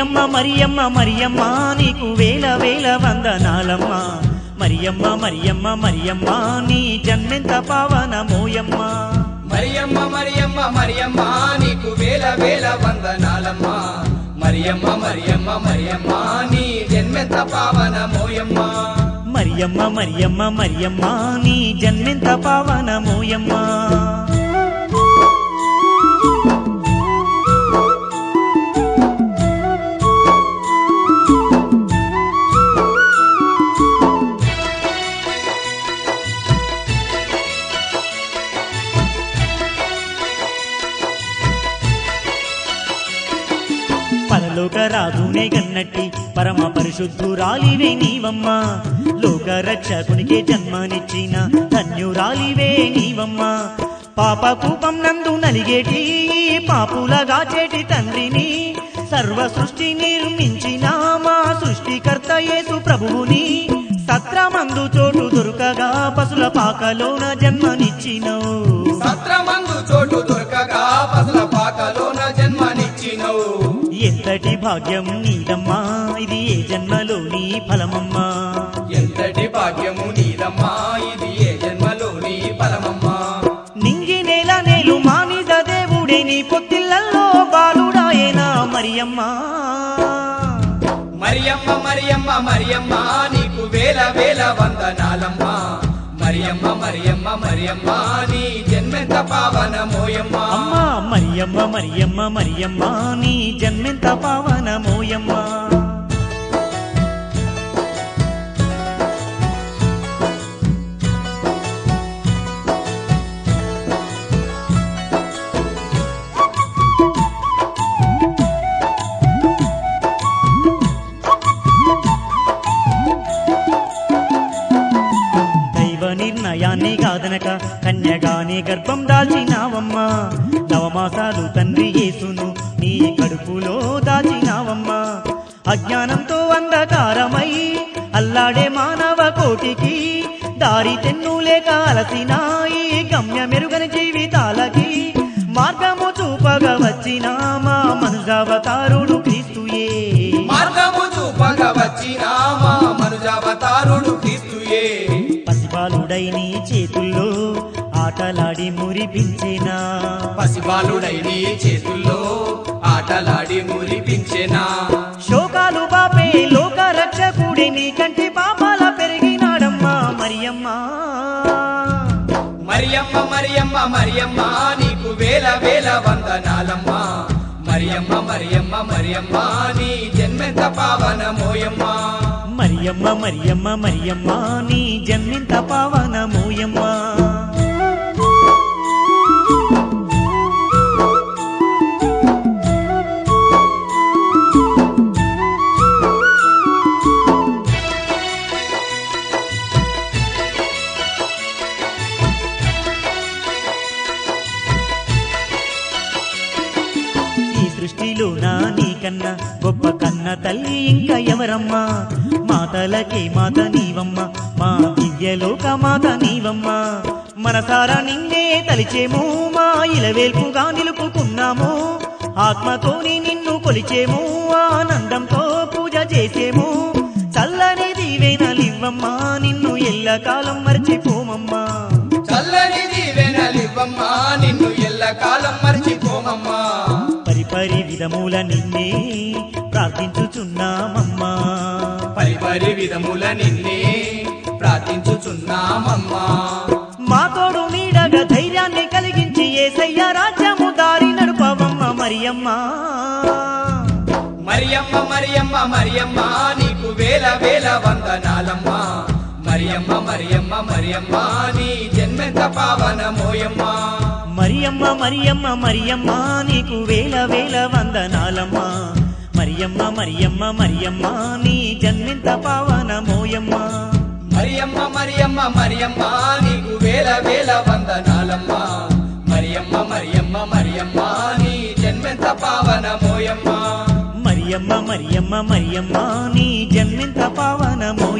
మరియమ్మ మరియమ్మ మరియమ్మ నీకు వేల వేల వందనాలమ్మ మరియమ్మ మరియమ్మ మరియమ్మ నీ జన్మెంత పావనమోయమ్మ మరియమ్మ మరియమ్మ మరియమ్మ నీకు వేల వేల వందనాలమ్మ మరియమ్మ మరియమ్మ మరియమ్మ నీ జన్మెత్త పావన మోయమ్మ మరియమ్మ మరియమ్మ మరియమ్మ నీ జన్మెంత పావనమోయమ్మ పరలోక రాజునే గన్నట్టి పరమ పరిశుద్ధురాలివే నీవమ్మ లోక రక్షకునికే జన్మనిచ్చిన ధన్యురాలివే నీవమ్మ పాప కూపం నందు నలిగేటి పాపులగా చేటి తండ్రిని సర్వ సృష్టి నిర్మించిన మా సృష్టికర్త యేసు ప్రభువుని సత్రమందు చోటు దొరకగా పసుల పాకలోన జన్మనిచ్చినవు సత్రమందు చోటు దొరకగా పసల పాకలోన జన్మనిచ్చినవు ఎంతటి భాగ్యం నీదమ్మా ఇది ఏ జన్మలోని ఫలమమ్మా ఎంతటి భాగ్యము నీదమ్మా ఇది ఏ జన్మలోని ఫలమమ్మా నింగి నేల నేలు మానిద దేవుడే నీ పొత్తిళ్ళల్లో బాలుడాయేనా మరియమ్మా మరియమ్మ మరియమ్మ మరియమ్మ నీకు వేల వేల వందనాలమ్మా మరియమ్మ మరియమ్మ మరియమ్మ నీ జన్మెంత పావన మోయమ్మ అమ్మా మరియమ్మ మరియమ్మ మరియమ్మ నీ జన్మెంత పావనమోయమ్మా దైవ నిర్ణయాన్ని కాదనక కన్యగానే గర్భం దాల్చినావమ్మా నవమాసాలు తండ్రి యేసును నీ కడుపులో దాచినావమ్మా అజ్ఞానంతో అంధకారమై అల్లాడే మానవ కోటికి దారి తెన్ను లేక అలసిన ఈ గమ్య మెరుగని జీవితాలకి మార్గము చూపగా వచ్చిన మా మనసావతారుడు క్రీస్తుయే మార్గము చూపగా వచ్చిన మా మనుజావతారుడు క్రీస్తుయే పసిబాలుడై నీ చేతుల్లో ఆటలాడి మురిపించేనా పసిబాలుడై నీ చేతుల్లో ఆటలాడి మురిపించెనా శోకాలు బాపే లోక రక్షకుడి నీ కంటి పాపాల పెరిగినాడమ్మా మరియమ్మా మరియమ్మ మరియమ్మ మరియమ్మ నీకు వేల వేల వందనాలమ్మా మరియమ్మ మరియమ్మ మరియమ్మ నీ జన్మెంత పావన మోయమ్మ మరియమ్మ మరియమ్మ మరియమ్మ నీ జన్మింత పావనమోయమ్మా ఈ సృష్టిలో నా నీకన్నా గొప్ప కన్న తల్లి ఇంకా ఎవరమ్మా మాతలకే మాత నీవమ్మ మా దివ్యలోక మాత నీవమ్మ మనసారా నిన్నే తలిచేము మా ఇలవేల్పుగా నిలుపుకున్నాము ఆత్మతోని నిన్ను కొలిచేము ఆనందంతో పూజ చేసేము చల్లని దీవెనలివ్వమ్మా నిన్ను ఎల్లకాలం మర్చిపోమమ్మా చల్లని దీవెనలివ్వమ్మా నిన్ను ఎల్లకాలం మర్చిపోమమ్మా పరిపరి విధముల నిన్నే ప్రార్థించుచున్నామమ్మా పరి పరి విధముల నిన్నే ప్రార్థించుచున్నామమ్మా మా తోడు నీడగా ధైర్యాన్ని కలిగించి ఏసయ్య రాజ్యము దారి నడుపవమ్మ మరియమ్మ మరియమ్మ మరియమ్మ మరియమ్మ నీకు వేల వేల వందనాలమ్మా మరియమ్మ మరియమ్మ మరియమ్మ నీ జన్మెంత పావన మోయమ్మ మరియమ్మ మరియమ్మ మరియమ్మ నీకు వేల వేల వందనాలమ్మ మరియమ్మ మరియమ్మ మరియమ్మ నీ జన్మింత పావనమోయమ్మ మరియమ్మ మరియమ్మ మరియమ్మ నీకు వేల వేల వందనాలమ్మా మరియమ్మ మరియమ్మ మరియమ్మ నీ జన్మెంత పావన మోయమ్మ మరియమ్మ మరియమ్మ మరియమ్మ నీ జన్మింత పావనమో